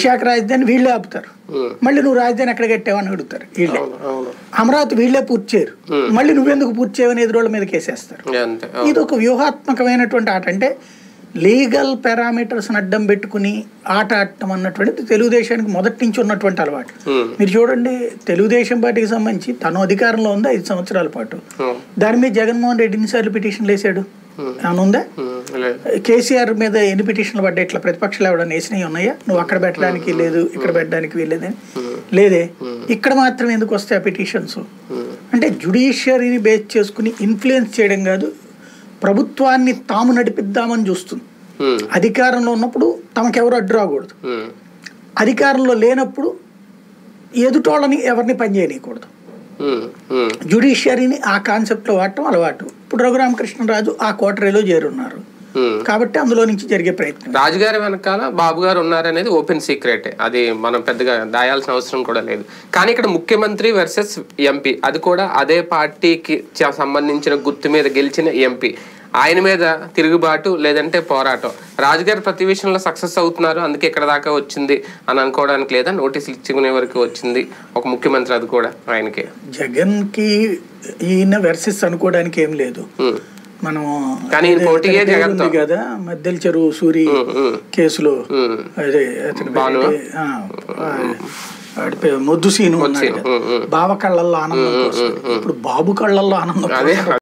విశాఖ రాజధాని వీళ్ళే ఆపుతారు మళ్ళీ నువ్వు రాజధాని ఎక్కడ కట్టావని అడుగుతారు వీళ్ళే అవును అవును అమరావతి వీళ్ళే పూర్తి చేయరు మళ్ళీ నువ్వెందుకు పూర్తి చేయవని ఎదురోళ్ళ మీద కేసేస్తారు అంతే ఇది ఒక వ్యూహాత్మకమైనటువంటి ఆట అంటే లీగల్ పారామీటర్స్ అడ్డం పెట్టుకుని ఆట ఆడటం అన్నటువంటిది తెలుగుదేశానికి మొదటి నుంచి ఉన్నటువంటి అలవాటు Hmm. మీరు చూడండి తెలుగుదేశం పార్టీకి సంబంధించి తను అధికారంలో ఉంది ఐదు సంవత్సరాల పాటు Hmm. దాని మీద జగన్మోహన్ రెడ్డి ఎన్నిసార్లు పిటిషన్లు వేసాడు ఏమైనా ఉందా ఉమ్, లేదు కేసీఆర్ మీద ఎన్ని పిటిషన్లు పడ్డాయి ఇట్లా ప్రతిపక్షాలు ఎవడన్నా వేసినవి ఉన్నాయా నువ్వు అక్కడ పెట్టడానికి లేదు ఇక్కడ పెట్టడానికి వీల్లేదని లేదే ఇక్కడ మాత్రం ఎందుకు వస్తాయి ఆ పిటిషన్స్ అంటే జుడిషియరీని బేస్ చేసుకుని ఇన్ఫ్లుయెన్స్ చేయడం కాదు ప్రభుత్వాన్ని తాము నడిపిద్దామని చూస్తుంది ఉమ్, అధికారంలో ఉన్నప్పుడు తమకెవరు అడ్డు రాకూడదు ఉమ్, అధికారంలో లేనప్పుడు ఎదుటోళ్ళని ఎవరిని పనిచేయనీయకూడదు ఉమ్, ఉమ్, జుడిషియరీని ఆ కాన్సెప్ట్లో వాడటం అలవాటు ఇప్పుడు రఘురామకృష్ణరాజు ఆ కోటరీలో చేరున్నారు ఉమ్. కాబట్టి అందులో నుంచి జరిగే ప్రయత్నం రాజుగారి వెనకాల బాబు గారు ఉన్నారనేది ఓపెన్ సీక్రెట్ అది మనం పెద్దగా దాయాల్సిన అవసరం కూడా లేదు కానీ ఇక్కడ ముఖ్యమంత్రి వర్సెస్ ఎంపీ అది కూడా అదే పార్టీకి చ- సంబంధించిన గుర్తు మీద గెలిచిన ఎంపీ ఆయన మీద తిరుగుబాటు లేదంటే పోరాటం రాజుగారు ప్రతి విషయంలో సక్సెస్ అవుతున్నారు అందుకే ఇక్కడ దాకా వచ్చింది అని అనుకోవడానికి లేదా నోటీసులు ఇచ్చుకునే వరకు వచ్చింది ఒక ముఖ్యమంత్రి అది కూడా ఆయనకి జగన్ కి ఈయన వెర్సెస్ అనుకోవడానికి ఏం లేదు ఉమ్, మనం కానీ ఈయన అదే పోటీయే అతని పేరు జగన్తో. ఉంది కదా మద్దెల చెరువు సూరి ఉమ్, ఉమ్, కేసులో ఉమ్. అదే అతని పేరు భాను? ఏంటి? ఆ, ఆ, వాడి పేరు మొద్దు సీను ఉన్నాడు సీను, కదా. ఉమ్, ఉమ్. బావ కళ్ళల్లో ఆనందం కోసం ఇప్పుడు బాబు కళ్ళల్లో ఆనందం అదే కోసం